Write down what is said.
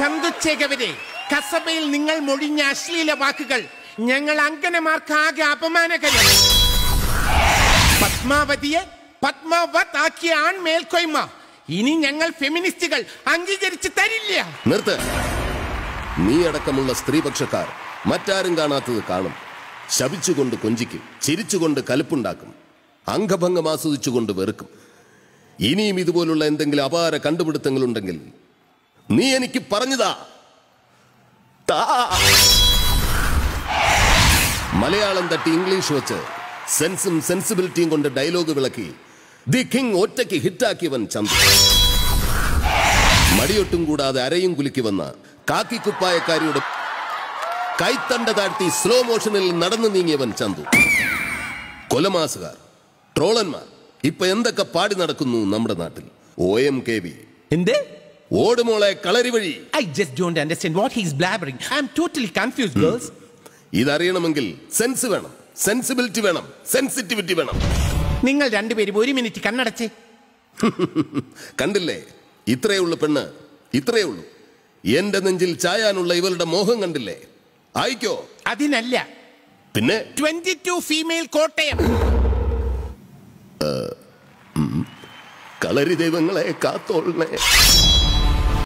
ചന്തുച്ചേകവരെ കസബയിൽ നിങ്ങൾ മൊഴിഞ്ഞ അശ്ലീല വാക്കുകൾ ഞങ്ങൾ അങ്കനമാർക്ക് ആകെ അപമാനകരം പത്മാവതിയെ പത്മാവത് ആക്കിയ ആൺ മേൽക്കൊയ്മ ഇനി ഞങ്ങൾ ഫെമിനിസ്റ്റുകൾ അംഗീകരിച്ച് തരില്ല നിർത്ത് നീ അടക്കമുള്ള സ്ത്രീപക്ഷക്കാർ മറ്റാരും കാണാത്തത് കാണും ശപിച്ചുകൊണ്ട് കൊഞ്ചിക്കും ചിരിച്ചുകൊണ്ട് കലുപ്പുണ്ടാക്കും അംഗഭംഗം ആസ്വദിച്ചുകൊണ്ട് വെറുക്കും ഇനിയും ഇതുപോലുള്ള എന്തെങ്കിലും അപാര കണ്ടുപിടുത്തങ്ങളുണ്ടെങ്കിൽ നീ എനിക്ക് പറഞ്ഞതാ താ. മലയാളം തട്ടി ഇംഗ്ലീഷ് വെച്ച് സെൻസും സെൻസിബിലിറ്റിയും കൊണ്ട് ഡയലോഗ് വിളക്കി ദി കിങ് ഒറ്റയ്ക്ക് ഹിറ്റാക്കിയവൻ ചന്ദ്ര മടിയൊട്ടും കൂടാതെ അരയും കുലുക്കി വന്ന കാക്കിക്കുപ്പായക്കാരിയുടെ കൈത്തണ്ട താഴ്ത്തി സ്ലോ മോഷനിൽ നടന്നു നീങ്ങിയവൻ ചന്തു കൊലമാസുകാർ ട്രോളന്മാർ ഇപ്പൊ എന്തൊക്കെ പാടി നടക്കുന്നു നമ്മുടെ നാട്ടിൽ ഒ എം കെ വി എന്ത് ഓടുമോളെ കളരി വഴി I just don't understand what he's blabbering. I'm totally confused, girls. ഇതറിയണമെങ്കിൽ സെൻസ് വേണം സെൻസിബിലിറ്റി വേണം സെൻസിറ്റിവിറ്റി വേണം നിങ്ങൾ രണ്ടുപേരും ഒരു മിനിറ്റ് കണ്ണടച്ചേ കണ്ടില്ലേ ഇത്രയേ ഉള്ളൂ പെണ്ണ് ഇത്രയേ ഉള്ളൂ എന്റെ നെഞ്ചിൽ ചായാനുള്ള ഇവളുടെ മോഹം കണ്ടില്ലേ ആയിക്കോ അതിനല്ല പിന്നെ ട്വന്റി ടു ഫീമെയിൽ കോട്ടയം കളരി ദൈവങ്ങളെ കാത്തോളണേ